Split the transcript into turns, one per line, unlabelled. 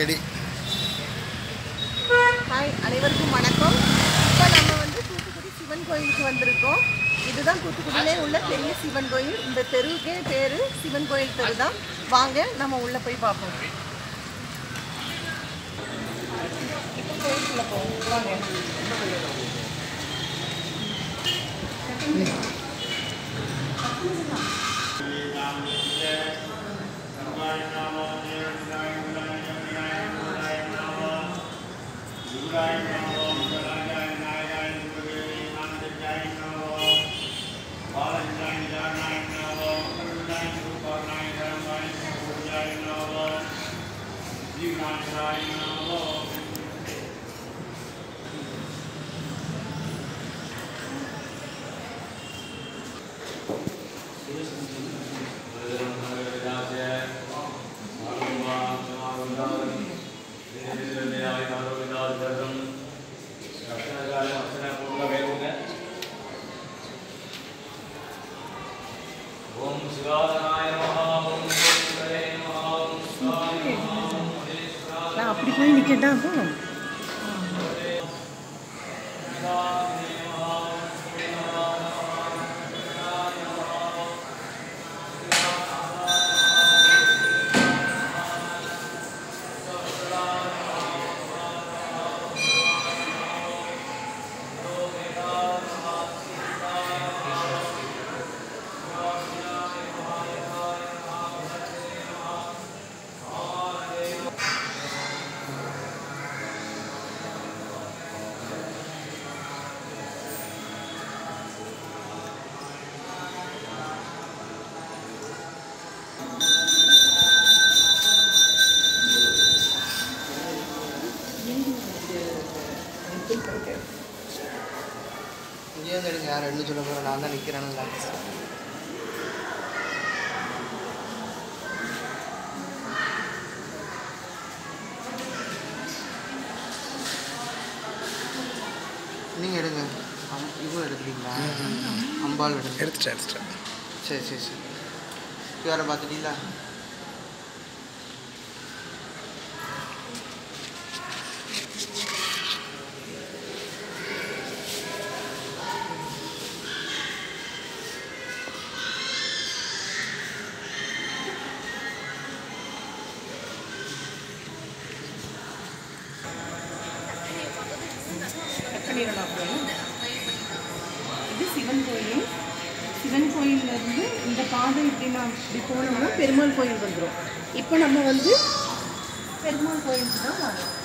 ready
hi அனைவருக்கும் வணக்கம் இப்போ நம்ம வந்து தூத்துக்குடி சிவன் கோயிலுக்கு வந்திருக்கோம் இதுதான் தூத்துக்குடியிலே உள்ள பெரிய சிவன் கோயில் இந்த தெருவுக்கே பேர் சிவன் கோயில் தெரு தான் வாங்க நம்ம உள்ளே போய் பார்ப்போம் இப்போ கோயிலுக்குள்ள போவோம் வாங்க
ஓம் சிவாதனாய நமஹ ஓம் சிவரே நமஹ ஓம் சிவாய
நான் அப்படி போய் நிற்கட்டா அப்போ
இங்கே வந்து எடுங்க யார் என்ன சொல்ல போகிறேன் நான் தான் நிற்கிறேன்னு நீங்கள் எடுங்க அம் இவ்வளோ எடுக்கிறீங்களா அம்பாள் எடுங்க
எடுத்துட்டேன் எடுத்துட்டேன்
சரி சரி சரி வேறு பார்த்துட்டீங்களா
பண்ணிடலாம் இது சிவன் கோயில் சிவன் கோயிலேருந்து இந்த பாதை இப்படி நான் இப்படி போனோம்னா பெருமாள் கோயில் வந்துடும் இப்போ நம்ம வந்து பெருமாள் கோயிலுக்கு தான் வரோம்